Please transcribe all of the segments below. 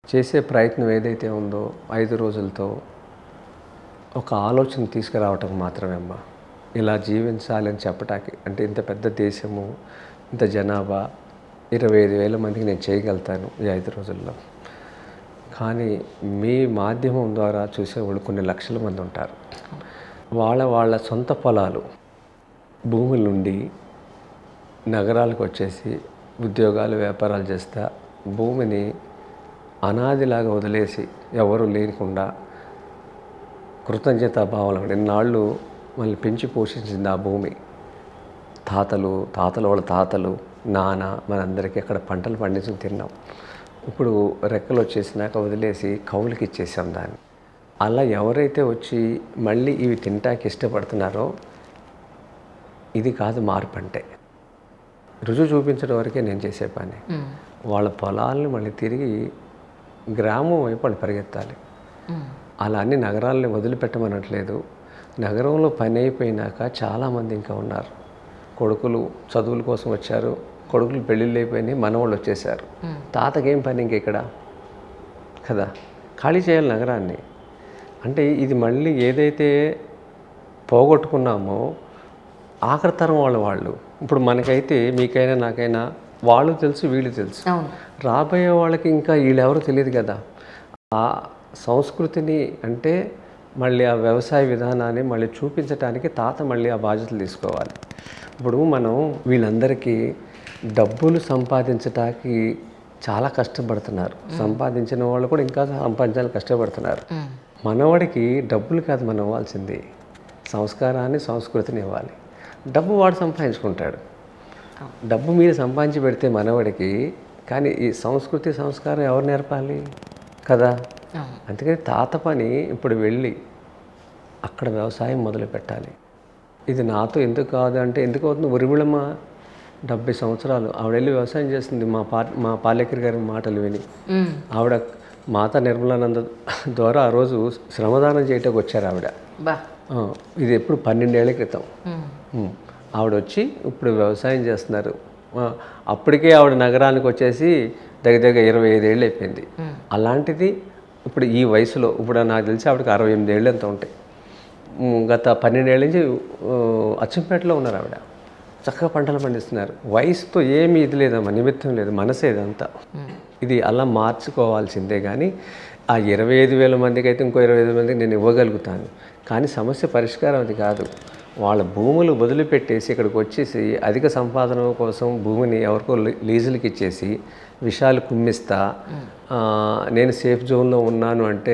చేసే ప్రయత్నం ఏదైతే ఉందో ఐదు రోజులతో ఒక ఆలోచన తీసుకురావటం మాత్రమే అమ్మా ఇలా జీవించాలి అని చెప్పటానికి అంటే ఇంత పెద్ద దేశము ఇంత జనాభా ఇరవై ఐదు వేల మందికి నేను చేయగలుగుతాను ఈ ఐదు రోజుల్లో కానీ మీ మాధ్యమం ద్వారా చూసేవాళ్ళు కొన్ని లక్షల మంది ఉంటారు వాళ్ళ వాళ్ళ సొంత పొలాలు భూముల నుండి నగరాలకు వచ్చేసి ఉద్యోగాలు వ్యాపారాలు చేస్తా భూమిని అనాదిలాగా వదిలేసి ఎవరు లేకుండా కృతజ్ఞతా భావాలు ఎన్నాళ్ళు మళ్ళీ పెంచి పోషించింది ఆ భూమి తాతలు తాతల వాళ్ళ తాతలు నాన్న మనందరికీ అక్కడ పంటలు పండించి తిన్నాం ఇప్పుడు రెక్కలు వచ్చేసినాక వదిలేసి కౌలుకి ఇచ్చేసాం దాన్ని అలా ఎవరైతే వచ్చి మళ్ళీ ఇవి తింటాకి ఇష్టపడుతున్నారో ఇది కాదు మార్పు అంటే రుజువు చూపించడం వరకే నేను చేసే పని వాళ్ళ పొలాలను మళ్ళీ తిరిగి గ్రామం వైపు వాళ్ళు పరిగెత్తాలి అలా అన్ని నగరాలని వదిలిపెట్టమనట్లేదు నగరంలో పని అయిపోయినాక చాలామంది ఇంకా ఉన్నారు కొడుకులు చదువుల కోసం వచ్చారు కొడుకులు పెళ్ళిళ్ళు అయిపోయినాయి మనవాళ్ళు వచ్చేసారు తాతకేం పని ఇంక ఇక్కడ కదా ఖాళీ చేయాలి నగరాన్ని అంటే ఇది మళ్ళీ ఏదైతే పోగొట్టుకున్నామో ఆఖరి తరం వాళ్ళు వాళ్ళు ఇప్పుడు మనకైతే మీకైనా నాకైనా వాళ్ళు తెలుసు వీళ్ళు తెలుసు అవును రాబోయే వాళ్ళకి ఇంకా వీళ్ళెవరో తెలియదు కదా ఆ సంస్కృతిని అంటే మళ్ళీ ఆ వ్యవసాయ విధానాన్ని మళ్ళీ చూపించడానికి తాత మళ్ళీ ఆ బాధ్యతలు తీసుకోవాలి ఇప్పుడు మనం వీళ్ళందరికీ డబ్బులు సంపాదించటానికి చాలా కష్టపడుతున్నారు సంపాదించిన వాళ్ళు కూడా ఇంకా సంపాదించాలని కష్టపడుతున్నారు మనవాడికి డబ్బులు కాదు మనం ఇవ్వాల్సింది సంస్కారాన్ని సంస్కృతిని ఇవ్వాలి డబ్బు వాడు సంపాదించుకుంటాడు డబ్బు మీరు సంపాదించి పెడితే మనవాడికి కానీ ఈ సంస్కృతి సంస్కారం ఎవరు నేర్పాలి కదా అవును అందుకని తాత పని ఇప్పుడు వెళ్ళి అక్కడ వ్యవసాయం మొదలు పెట్టాలి ఇది నాతో ఎందుకు కాదు అంటే ఎందుకు అవుతుంది ఉరిమిళమ్మ డెబ్బై సంవత్సరాలు ఆవిడ వెళ్ళి వ్యవసాయం చేస్తుంది మా పా మా పాలేకర్ గారి మాటలు విని ఉమ్. ఆవిడ మాత నిర్మలానంద ద్వారా ఆ రోజు శ్రమదానం చేయటానికి వచ్చారు ఆవిడ బా ఆ, ఇది ఎప్పుడు పన్నెండేళ్ల క్రితం ఉమ్. ఉమ్. ఆవిడ వచ్చి ఇప్పుడు వ్యవసాయం చేస్తున్నారు ఆ, అప్పటికే ఆవిడ నగరానికి వచ్చేసి దగ్గర దగ్గర ఇరవై ఐదేళ్ళు అయిపోయింది అలాంటిది ఇప్పుడు ఈ వయసులో ఇప్పుడు నాకు తెలిసి ఆవిడకి అరవై ఎనిమిది ఏళ్ళు ఎంత ఉంటాయి ఉమ్, గత పన్నెండేళ్ళ నుంచి ఆ, అచ్చంపేటలో ఉన్నారు ఆవిడ చక్కగా పంటలు పండిస్తున్నారు వయసుతో ఏమీ ఇది లేదమ్మా నిమిత్తం లేదు మనసే ఇదంతా ఇది అలా మార్చుకోవాల్సిందే కానీ ఆ ఇరవై ఐదు వేల మందికి అయితే ఇంకో ఇరవై ఐదు మందికి నేను ఇవ్వగలుగుతాను కానీ సమస్య పరిష్కారం అది కాదు వాళ్ళ భూములు వదిలిపెట్టేసి ఇక్కడికి వచ్చేసి అధిక సంపాదన కోసం భూమిని ఎవరికో లీ- లీజులకి ఇచ్చేసి విషయాలు కుమ్మిస్తా ఆ, నేను సేఫ్ జోన్లో ఉన్నాను అంటే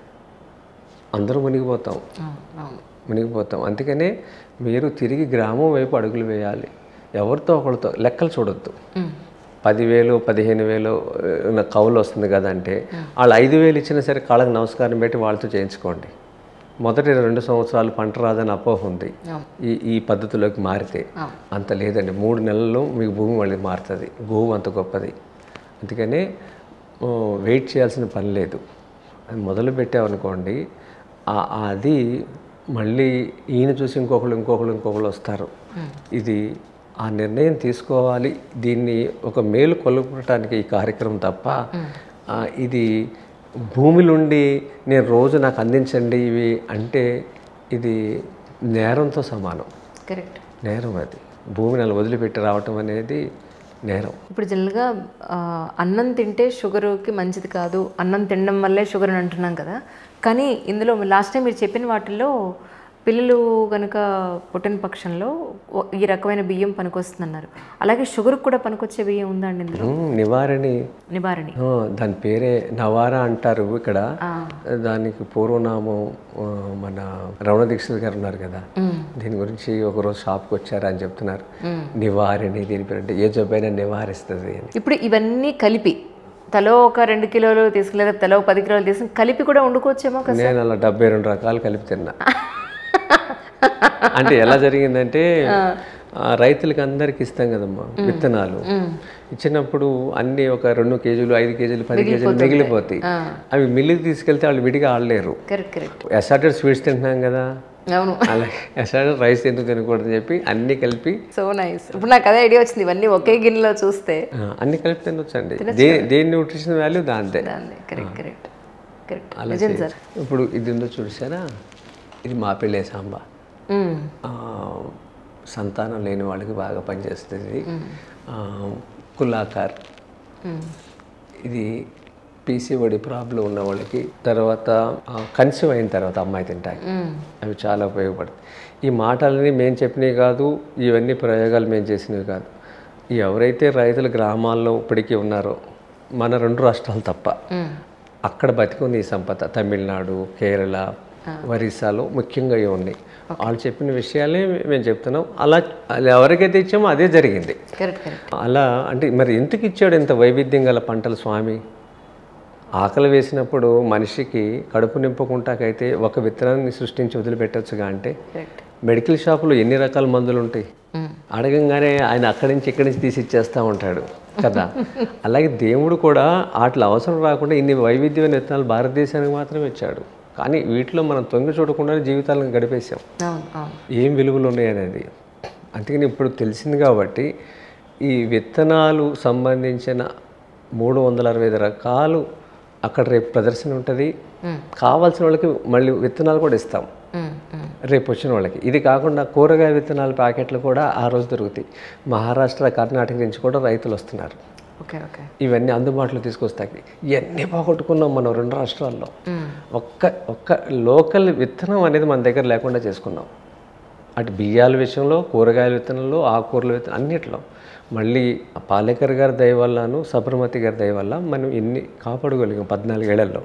అందరూ మునిగిపోతాం అవును అవును మునిగిపోతాం అందుకనే మీరు తిరిగి గ్రామం వైపు అడుగులు వేయాలి ఎవరితో ఒకరితో లెక్కలు చూడొద్దు ఉమ్. పదివేలు పదిహేను వేలు ఉన్న కౌలు వస్తుంది కదా అంటే వాళ్ళు ఐదు వేలు ఇచ్చినా సరే కాళ్ళకి నమస్కారం పెట్టి వాళ్ళతో చేయించుకోండి మొదటి రెండు సంవత్సరాలు పంట రాదని అపోహ ఉంది అవును ఈ ఈ పద్ధతిలోకి మారితే అవును అంత లేదండి మూడు నెలల్లో మీకు భూమి మళ్ళీ మారుతుంది భూమి అంత గొప్పది అందుకనే ఓ, వెయిట్ చేయాల్సిన పని లేదు అది మొదలు పెట్టామనుకోండి ఆ- అది మళ్ళీ ఈయన చూసి ఇంకొకళ్ళు ఇంకొకళ్ళు ఇంకొకళ్ళు వస్తారు ఇది ఆ నిర్ణయం తీసుకోవాలి దీన్ని ఒక మేలు కొలుపటానికి ఈ కార్యక్రమం తప్ప ఆ, ఇది భూమి నుండి నేను రోజు నాకు అందించండి ఇవి అంటే ఇది నేరంతో సమానం కరెక్ట్ నేరం అది భూమిని అలా వదిలిపెట్టి రావటం అనేది నేరం ఇప్పుడు జనరల్గా ఆ, అన్నం తింటే షుగర్కి మంచిది కాదు అన్నం తినడం వల్లే షుగర్ అని అంటున్నాం కదా కానీ ఇందులో లాస్ట్ టైం మీరు చెప్పిన వాటిల్లో పిల్లలు కనుక పుట్టిన పక్షంలో ఓ- ఈ రకమైన బియ్యం పనికొస్తుందన్నారు అలాగే షుగర్కి కూడా పనికొచ్చే బియ్యం ఉందా అండి ఇందులో ఉమ్, నివారణి నివారణి ఆ, దాని పేరే నవారా అంటారు ఇక్కడ ఆ. దానికి పూర్వనామం ఆ, మన రమణ దీక్షిత్ గారు ఉన్నారు కదా మ్మ్. దీని గురించి ఒకరోజు షాప్కి వచ్చారు అని చెప్తున్నారు నివారణి దీని పేరు అంటే ఏ జబ్బైనా నివారిస్తుంది అని ఇప్పుడు ఇవన్నీ కలిపి తలో ఒక రెండు కిలోలు తీసుకుని లేదా తలో పది కిలోలు తీసుకుని కలిపి కూడా వండుకోవచ్చేమో కదా నేను అలా డెబ్బై రెండు రకాలు కలిపి తిన్నా అంటే ఎలా జరిగిందంటే ఆ, రైతులకి అందరికి ఇస్తాం కదమ్మా విత్తనాలు ఇచ్చినప్పుడు అన్ని ఒక రెండు కేజీలు ఐదు కేజీలు పది కేజీలు మిగిలిపోతాయి అవి మిల్లుకి తీసుకెళ్తే వాళ్ళు విడిగా ఆడలేరు కరెక్ట్ కరెక్ట్ ఎసాటెడ్ స్వీట్స్ తింటున్నాం కదా అవును అలాగే ఎసాటెడ్ రైస్ ఎందుకు తినకూడదని చెప్పి అన్ని కలిపి సో నైస్ ఇప్పుడు నాకు అదే ఐడియా వచ్చింది ఇవన్నీ ఒకే గిన్నెలో చూస్తే ఆ, అన్ని కలిపి తినొచ్చండి దే దేని న్యూట్రిషన్ వాల్యూ దాంతే దాన్ని కరెక్ట్ కరెక్ట్ కరెక్ట్ అలా నిజం చేయొచ్చు. సార్ ఇప్పుడు ఇది ఉందో చూసారా ఇది మాపిళ్ళే సాంబా మ్మ్. ఆ, సంతానం లేని వాళ్ళకి బాగా పనిచేస్తుంది ఆ, కులాకార్ ఇది పీసీఓడి ప్రాబ్లం ఉన్న వాళ్ళకి తర్వాత కన్సీవ్ అయిన తర్వాత అమ్మాయి తింటాయి అవి చాలా ఉపయోగపడతాయి ఈ మాటలని మేము చెప్పినవి కాదు ఇవన్నీ ప్రయోగాలు మేము చేసినవి కాదు ఎవరైతే రైతులు గ్రామాల్లో ఇప్పటికీ ఉన్నారో మన రెండు రాష్ట్రాలు తప్ప అక్కడ బతికుంది ఈ సంపద తమిళనాడు కేరళ ఒరిస్సాలో ముఖ్యంగా ఇవి ఉన్నాయి వాళ్ళు చెప్పిన విషయాలే మేము చెప్తున్నాం అలా అలా ఎవరికైతే ఇచ్చామో అదే జరిగింది కరెక్ట్ కరెక్ట్ అలా అంటే మరి ఎందుకు ఇచ్చాడు ఇంత వైవిధ్యం గల పంటలు స్వామి ఆకలి వేసినప్పుడు మనిషికి కడుపు నింపుకుంటాకైతే ఒక విత్తనాన్ని సృష్టించి వదిలిపెట్టచ్చుగా అంటే కరెక్ట్ మెడికల్ షాపులో ఎన్ని రకాల మందులు ఉంటాయి అడగంగానే ఆయన అక్కడి నుంచి ఇక్కడి నుంచి తీసి ఇచ్చేస్తూ ఉంటాడు కదా అలాగే దేవుడు కూడా వాటిలో అవసరం రాకుండా ఇన్ని వైవిధ్యమైన విత్తనాలు భారతదేశానికి మాత్రమే ఇచ్చాడు కానీ వీటిలో మనం తొంగి చూడకుండానే జీవితాలను గడిపేశాం అవును అవును ఏం విలువలు ఉన్నాయనేది అందుకని ఇప్పుడు తెలిసింది కాబట్టి ఈ విత్తనాలు సంబంధించిన మూడు వందల అరవై ఐదు రకాలు అక్కడ రేపు ప్రదర్శన ఉంటుంది కావాల్సిన వాళ్ళకి మళ్ళీ విత్తనాలు కూడా ఇస్తాం మ్మ్. మ్మ్. రేపు వచ్చిన వాళ్ళకి ఇది కాకుండా కూరగాయ విత్తనాల ప్యాకెట్లు కూడా ఆ రోజు దొరుకుతాయి మహారాష్ట్ర కర్ణాటక నుంచి కూడా రైతులు వస్తున్నారు ఓకే ఓకే ఇవన్నీ అందుబాటులో తీసుకొస్తాయి ఇవన్నీ పోగొట్టుకున్నాం మనం రెండు రాష్ట్రాల్లో ఒక్క ఒక్క లోకల్ విత్తనం అనేది మన దగ్గర లేకుండా చేసుకున్నాం అటు బియ్యాల విషయంలో కూరగాయల విత్తనంలో ఆకుకూరల విత్తనం అన్నిట్లో మళ్ళీ పాలేకర్ గారి దయ వల్లను సబర్మతి గారి దయ వల్ల మనం ఇన్ని కాపాడగలిగాం పద్నాలుగేళ్లలో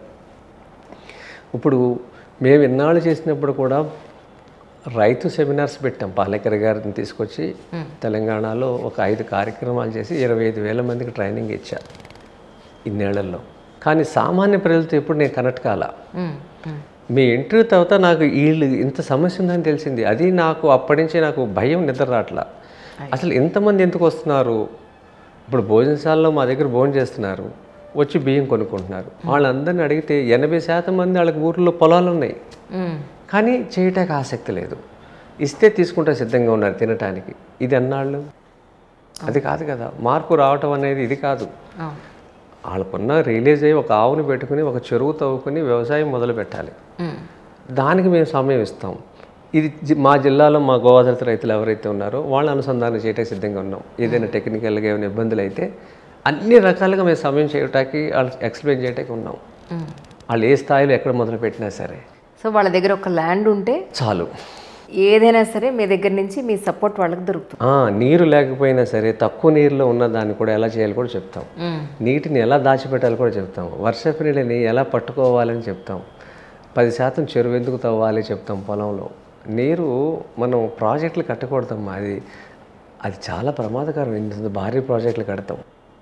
ఇప్పుడు మేము ఇన్నాళ్ళు చేసినప్పుడు కూడా రైతు సెమినార్స్ పెట్టాం పాలేకర్ గారిని తీసుకొచ్చి తెలంగాణలో ఒక ఐదు కార్యక్రమాలు చేసి ఇరవై ఐదు వేల మందికి ట్రైనింగ్ ఇచ్చా ఇన్నేళ్లలో కానీ సామాన్య ప్రజలతో ఎప్పుడు నేను కనెక్ట్ కాలా మ్మ్. మ్మ్. మీ ఇంటర్వ్యూ తర్వాత నాకు వీళ్ళు ఇంత సమస్య ఉందని తెలిసింది అది నాకు అప్పటి నుంచి నాకు భయం నిద్ర రావట్లా అసలు ఎంతమంది ఎందుకు వస్తున్నారు ఇప్పుడు భోజనశాలలో మా దగ్గర భోజనం చేస్తున్నారు వచ్చి బియ్యం కొనుక్కుంటున్నారు వాళ్ళందరిని అడిగితే ఎనభై శాతం మంది వాళ్ళకి ఊర్లో పొలాలు ఉన్నాయి మ్మ్. కానీ చేయటానికి ఆసక్తి లేదు ఇస్తే తీసుకుంటే సిద్ధంగా ఉన్నారు తినటానికి ఇది అన్నాళ్ళు అది కాదు కదా మార్పు రావటం అనేది ఇది కాదు అవును వాళ్ళకున్న రిలీజ్ అయ్యి ఒక ఆవుని పెట్టుకుని ఒక చెరువు తవ్వుకుని వ్యవసాయం మొదలు పెట్టాలి మ్మ్. దానికి మేము సమయం ఇస్తాం ఇది జి- మా జిల్లాలో మా గోదావరి రైతులు ఎవరైతే ఉన్నారో వాళ్ళ అనుసంధానం చేయడానికి సిద్ధంగా ఉన్నాం ఏదైనా టెక్నికల్గా ఏమైనా ఇబ్బందులు అయితే అన్ని రకాలుగా మేము సమయం చేయటానికి వాళ్ళకి ఎక్స్ప్లెయిన్ చేయడానికి ఉన్నాం మ్మ్. వాళ్ళు ఏ స్థాయిలో ఎక్కడ మొదలు పెట్టినా సరే సో వాళ్ళ దగ్గర ఒక ల్యాండ్ ఉంటే చాలు ఏదైనా సరే మీ దగ్గర నుంచి మీ సపోర్ట్ వాళ్ళకి దొరుకుతుంది ఆ, నీరు లేకపోయినా సరే తక్కువ నీరులో ఉన్న దాన్ని కూడా ఎలా చేయాలి కూడా చెప్తాం మ్మ్. నీటిని ఎలా దాచిపెట్టాలి కూడా చెప్తాం వర్షపు నీళ్ళని ఎలా పట్టుకోవాలని చెప్తాం పది శాతం చెరువు ఎందుకు తవ్వాలి చెప్తాం పొలంలో నీరు మనం ప్రాజెక్టులు కట్టకూడదమ్మా అది అది చాలా ప్రమాదకరం ఇంత భారీ ప్రాజెక్టులు కడతాం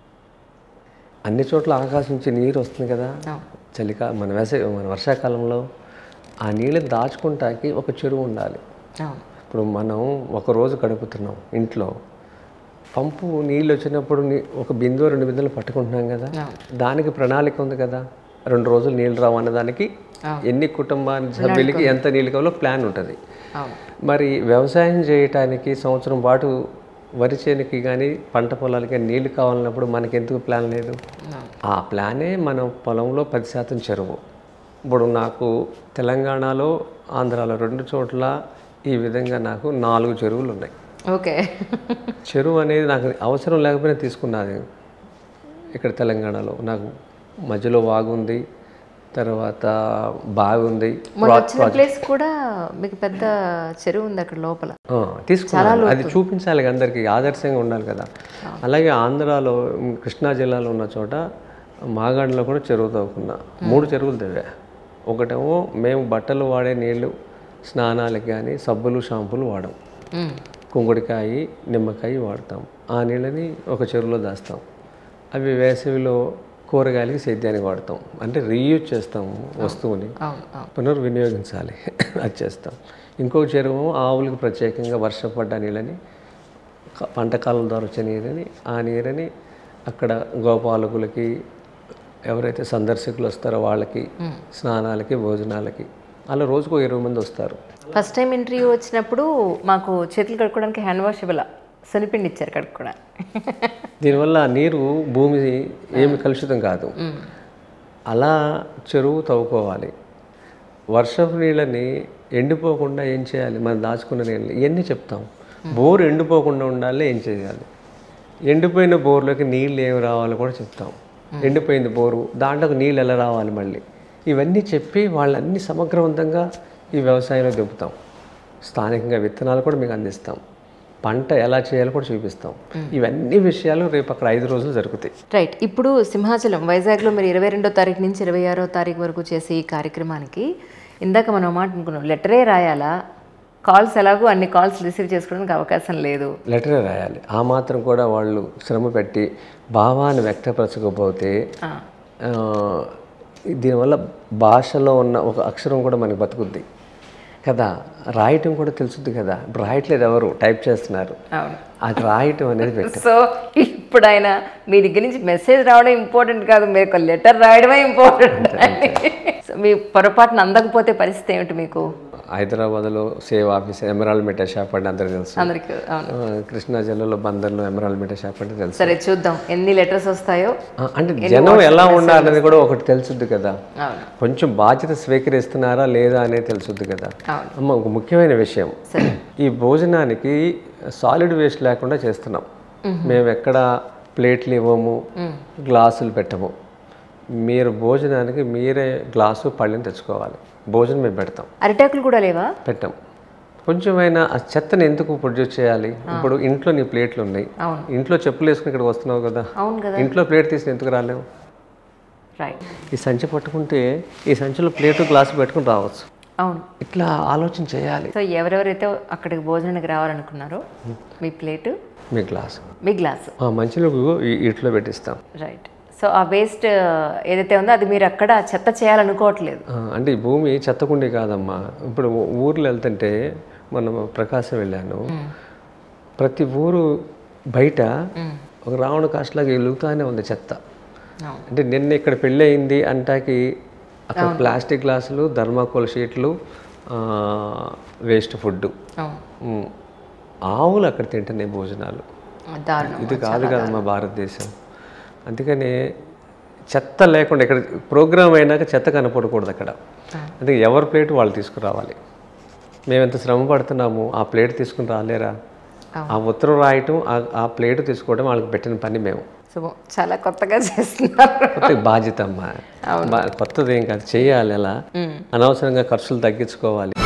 అన్ని చోట్ల ఆకాశం నుంచి నీరు వస్తుంది కదా చలికా మన వేసవి మన వర్షాకాలంలో ఆ నీళ్ళని దాచుకుంటాకి ఒక చెరువు ఉండాలి అవును ఇప్పుడు మనం ఒక రోజు గడుపుతున్నాం ఇంట్లో పంపు నీళ్ళు వచ్చినప్పుడు నీ- ఒక బిందువు రెండు బిందులు పట్టుకుంటున్నాం కదా దానికి ప్రణాళిక ఉంది కదా రెండు రోజులు నీళ్ళు రావు అన్నదానికి ఎన్ని కుటుంబానికి సభ్యులకి ఎంత నీళ్ళు కావాలో ప్లాన్ ఉంటుంది అవును మరి వ్యవసాయం చేయటానికి సంవత్సరం పాటు వరి చేనుకి కానీ పంట పొలాలకి కానీ నీళ్లు కావాలన్నప్పుడు మనకి ఎందుకు ప్లాన్ లేదు ఆ ప్లానే మన పొలంలో పది శాతం చెరువు ఇప్పుడు నాకు తెలంగాణలో ఆంధ్రాలో రెండు చోట్ల ఈ విధంగా నాకు నాలుగు చెరువులు ఉన్నాయి ఓకే చెరువు అనేది నాకు అవసరం లేకపోయినా తీసుకున్నది ఇక్కడ తెలంగాణలో నాకు మధ్యలో వాగుంది తర్వాత బావి ఉంది మొన్న వచ్చిన ప్లేస్ కూడా మీకు పెద్ద చెరువు ఉంది అక్కడ లోపల ఆ, తీసుకున్నాను అది చూపించాలి కదా అందరికీ ఆదర్శంగా ఉండాలి కదా అలాగే ఆంధ్రాలో ఉమ్, కృష్ణా జిల్లాలో ఉన్న చోట మాగాడిలో కూడా చెరువు తవ్వుకున్నా మూడు చెరువులు తవ్వా ఒకటేమో మేము బట్టలు వాడే నీళ్లు స్నానాలకు కానీ సబ్బులు షాంపులు వాడం మ్మ్. కుంకుడికాయ నిమ్మకాయ వాడతాం ఆ నీళ్ళని ఒక చెరువులో దాస్తాం అవి వేసవిలో కూరగాయలకి సేద్యానికి వాడతాం అంటే రీయూజ్ చేస్తాం వస్తువుని అవును అవును పునర్వినియోగించాలి అది చేస్తాం ఇంకొక చెరువు ఆవులకు ప్రత్యేకంగా వర్షం పడ్డ నీళ్ళని క- పంట కాలం ద్వారా వచ్చే నీరుని ఆ నీరుని అక్కడ గోపాలకులకి ఎవరైతే సందర్శకులు వస్తారో వాళ్ళకి స్నానాలకి భోజనాలకి అలా రోజుకు ఇరవై మంది వస్తారు ఫస్ట్ టైం ఇంటర్వ్యూ వచ్చినప్పుడు మాకు చేతులు కడుక్కోవడానికి హ్యాండ్ వాష్ ఇవ్వాల శనిపిండి ఇచ్చారు కడుక్కోవడా దీనివల్ల ఆ నీరు భూమి ఏమి కలుషితం కాదు అలా చెరువు తవ్వుకోవాలి వర్షపు నీళ్ళని ఎండిపోకుండా ఏం చేయాలి మనం దాచుకున్న నీళ్ళు ఇవన్నీ చెప్తాం బోరు ఎండిపోకుండా ఉండాలి ఏం చేయాలి ఎండిపోయిన బోర్లోకి నీళ్ళు ఏమి రావాలో కూడా చెప్తాం ఎండిపోయింది బోరు దాంట్లోకి నీళ్ళు ఎలా రావాలి మళ్ళీ ఇవన్నీ చెప్పి వాళ్ళన్ని సమగ్రవంతంగా ఈ వ్యవసాయంలో దింపుతాం స్థానికంగా విత్తనాలు కూడా మీకు అందిస్తాం పంట ఎలా చేయాలో కూడా చూపిస్తాం ఇవన్నీ విషయాలు రేపు అక్కడ ఐదు రోజులు జరుగుతాయి రైట్ ఇప్పుడు సింహాచలం వైజాగ్లో మీరు ఇరవై రెండో తారీఖు నుంచి ఇరవై ఆరో తారీఖు వరకు చేసే ఈ కార్యక్రమానికి ఇందాక మనం మాట అనుకున్నాం లెటరే రాయాలా కాల్స్ ఎలాగో అన్ని కాల్స్ రిసీవ్ చేసుకోవడానికి అవకాశం లేదు లెటరే రాయాలి ఆ మాత్రం కూడా వాళ్ళు శ్రమ పెట్టి భావాన్ని వ్యక్తపరచకపోతే ఆ, ఆ, దీనివల్ల భాషలో ఉన్న ఒక అక్షరం కూడా మనకి బతుకుద్ది కదా రాయటం కూడా తెలుసుద్ది కదా ఇప్పుడు రాయట్లేదు ఎవరు టైప్ చేస్తున్నారు అవును అది రాయటం అనేది పెట్టారు సో ఇప్పుడు ఆయన మీ దగ్గర నుంచి మెసేజ్ రావడం ఇంపార్టెంట్ కాదు మీరు ఒక లెటర్ రాయడమే ఇంపార్టెంట్ సో మీ పొరపాటున అందకపోతే పరిస్థితి ఏమిటి మీకు హైదరాబాద్లో save office emerald meta shop అంటే అందరికీ తెలుసు అందరికి అవును ఆ, కృష్ణా జిల్లాలో బందర్లో ఎమరాల్డ్ మెటా షాప్ అంటే తెలుసు సరే చూద్దాం ఎన్ని లెటర్స్ వస్తాయో ఆ, అంటే జనం ఎలా ఉండాలనేది కూడా ఒకటి తెలుసుద్ది కదా అవును కొంచెం బాధ్యత స్వీకరిస్తున్నారా లేదా అనేది తెలుసుద్ది కదా అవును అమ్మ ఒక ముఖ్యమైన విషయం సరే ఈ భోజనానికి సాలిడ్ వేస్ట్ లేకుండా చేస్తున్నాం మేము ఎక్కడ ప్లేట్లు ఇవ్వము గ్లాసులు పెట్టము మీరు భోజనానికి మీరే గ్లాసు పళ్ళని తెచ్చుకోవాలి భోజనం మేము పెడతాం అరిటాకులు కూడా లేవా పెట్టాం కొంచెమైనా ఆ చెత్తని ఎందుకు ప్రొడ్యూస్ చేయాలి ఇప్పుడు ఇంట్లో నీ ప్లేట్లు ఉన్నాయి అవును. ఇంట్లో చెప్పులు వేసుకుని ఇక్కడికి వస్తున్నావు కదా అవును కదా ఇంట్లో ప్లేట్ తీసి ఎందుకు రాలేవు రైట్ ఈ సంచి పట్టుకుంటే ఈ సంచిలో ప్లేటు గ్లాసు పెట్టుకుని రావచ్చు అవును ఇట్లా ఆలోచన చేయాలి సో ఎవరెవరైతే అక్కడికి భోజనానికి రావాలనుకున్నారో మీ ప్లేటు మీ గ్లాసు మీ గ్లాసు ఆ మంచినీళ్ళు ఈ- ఇట్లో పెట్టిస్తాం రైట్ సో ఆ వేస్ట్ ఏదైతే ఉందో అది మీరు అక్కడ చెత్త చేయాలనుకోవట్లేదు ఆ, అంటే ఈ భూమి చెత్తకుండి కాదమ్మా ఇప్పుడు ఊర్లో వెళ్తుంటే మనం ప్రకాశం వెళ్ళాను ప్రతి ఊరు బయట ఒక రావణ కాష్టలాగా వెలుగుతానే ఉంది చెత్త అవును అంటే నిన్న ఇక్కడ పెళ్ళి అయింది అంటాకి అక్కడ ప్లాస్టిక్ గ్లాసులు థర్మాకోల్ షీట్లు వేస్ట్ ఫుడ్ అవును ఆవులు అక్కడ తింటున్నాయి భోజనాలు దారుణం ఇది కాదు కదమ్మా భారతదేశం అందుకని చెత్త లేకుండా ఇక్కడ ప్రోగ్రామ్ అయినాక చెత్త కనపడకూడదు అక్కడ అందుకే ఎవరి ప్లేట్ వాళ్ళు తీసుకురావాలి మేము ఎంత శ్రమ పడుతున్నాము ఆ ప్లేట్ తీసుకుని రాలేరా ఆ ఉత్తరం రాయటం ఆ- ఆ ప్లేట్ తీసుకోవడం వాళ్ళకి పెట్టిన పని మేము సో చాలా కొత్తగా చేస్తున్నారు కొత్త బాధ్యత అమ్మా బా- కొత్తది ఏం కాదు చేయాలి ఎలా అనవసరంగా ఖర్చులు తగ్గించుకోవాలి